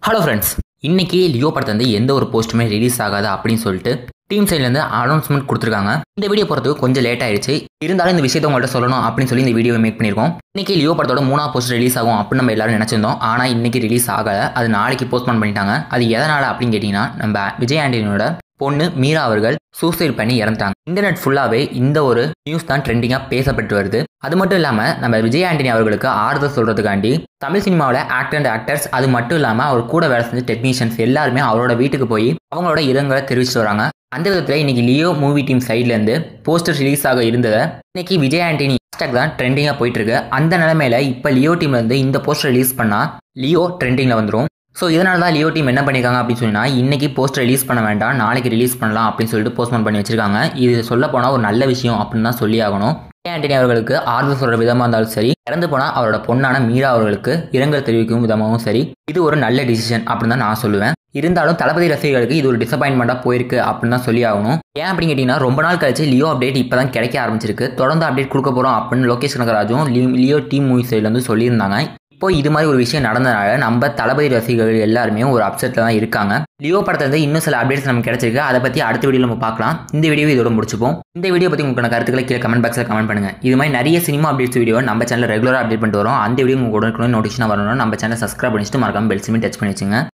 hello friends இன்னைக்கு Leo படத்தை வந்து எந்த ஒரு போஸ்ட்டுமே ரிலீஸ் ஆகாது அப்படின்னு சொல்லிட்டு டீம் சைட்லேருந்து அனௌன்ஸ்மெண்ட் கொடுத்துருக்காங்க இந்த வீடியோ போகிறதுக்கு கொஞ்சம் லேட் ஆயிடுச்சு இருந்தாலும் இந்த விஷயத்தை உங்கள்கிட்ட சொல்லணும் அப்படின்னு சொல்லி இந்த வீடியோ மேக் பண்ணியிருக்கோம் இன்னைக்கு லியோ படத்தோட மூணாவது போஸ்ட் ரிலீஸ் ஆகும் அப்படின்னு நம்ம எல்லாரும் நினச்சிருந்தோம் ஆனால் இன்னைக்கு ரிலீஸ் ஆகலை அது நாளைக்கு போஸ்ட்போன் பண்ணிட்டாங்க அது எதனால் அப்படின்னு கேட்டிங்கன்னா நம்ம விஜய் ஆண்டனியோட பொண்ணு மீரா அவர்கள் சூசைட் பண்ணி இறந்துட்டாங்க இன்டர்நெட் ஃபுல்லாகவே இந்த ஒரு நியூஸ் தான் ட்ரெண்டிங்காக பேசப்பட்டு வருது அது மட்டும் இல்லாமல் நம்ம விஜய் ஆண்டனி அவர்களுக்கு ஆறுதல் சொல்கிறதுக்காண்டி தமிழ் சினிமாவில் ஆக்டர் அண்ட் ஆக்டர்ஸ் அது மட்டும் இல்லாமல் அவர் கூட வேலை செஞ்ச டெக்னீஷியன்ஸ் எல்லாருமே அவரோட வீட்டுக்கு போய் அவங்களோட இரங்கலை தெரிவிச்சிட்டு வராங்க அந்த விதத்தில் இன்னைக்கு லியோ மூவி டீம் சைட்லேருந்து போஸ்டர் ரிலீஸ் ஆக இருந்ததை இன்னைக்கு விஜய் ஆண்டனி ஹேஷ்டாக் தான் ட்ரெண்டிங்காக போயிட்டு இருக்கு அந்த நிலமையில இப்போ லியோ டீம்லேருந்து இந்த போஸ்டர் ரிலீஸ் பண்ணால் லியோ ட்ரெண்டிங்கில் வந்துடும் ஸோ இதனால தான் லியோ டீம் என்ன பண்ணியிருக்காங்க அப்படின்னு சொன்னா இன்னைக்கு போஸ்டர் ரிலீஸ் பண்ண வேண்டாம் நாளைக்கு ரிலீஸ் பண்ணலாம் அப்படின்னு சொல்லிட்டு போஸ்ட்போன் பண்ணி வச்சிருக்காங்க இது சொல்ல போனால் ஒரு நல்ல விஷயம் அப்படின்னு தான் சொல்லி ஆகணும் விஜய் ஆண்டனி அவர்களுக்கு ஆறுதல் சொல்கிற விதமாக இருந்தாலும் சரி இறந்து போனால் அவரோட பொண்ணான மீரா அவர்களுக்கு இரங்கல் தெரிவிக்கும் விதமாகவும் சரி இது ஒரு நல்ல டிசிஷன் அப்படின்னு தான் நான் சொல்லுவேன் இருந்தாலும் தளபதி ரசிகர்களுக்கு இது ஒரு டிசப்பாயின்மெண்ட்டாக போயிருக்கு அப்படின்னு தான் சொல்லி ஆகணும் ஏன் அப்படின்னு கேட்டிங்கன்னா ரொம்ப நாள் கழிச்சு லியோ அப்டேட் இப்போ தான் கிடைக்க ஆரம்பிச்சிருக்கு தொடர்ந்து அப்டேட் கொடுக்க போகிறோம் அப்படின்னு லோகேஷ் கனகராஜும் லி- லியோ டீம் மூவி சைட்லேருந்து சொல்லியிருந்தாங்க இப்போ இது மாதிரி ஒரு விஷயம் நடந்தனால நம்ம தளபதி ரசிகர்கள் எல்லாருமே ஒரு அப்செட்டில் தான் இருக்காங்க லியோ படத்துல இருந்து இன்னும் சில அப்டேட்ஸ் நமக்கு கிடைச்சிருக்கு அதை பற்றி அடுத்த வீடியோ நம்ம பார்க்கலாம் இந்த வீடியோ இதோட முடிச்சுப்போம் இந்த வீடியோ பற்றி உங்களுக்கான கருத்துக்களை கீழே கமெண்ட் பாக்ஸில் கமெண்ட் பண்ணுங்க இது மாதிரி நிறைய சினிமா அப்டேட்ஸ் வீடியோ நம்ம சேனல் ரெகுலராக அப்டேட் பண்ணிட்டு வரோம் அந்த வீடியோ உங்களுக்கு உடனுக்குடன் நோட்டிஃபிகேஷன் வரணும் நம்ம சேனல் சப்ஸ்கிரைப் பண்ணிட்டு மறக்காம பெல் சிம்மி டச் பண்ணி வச்சுங்க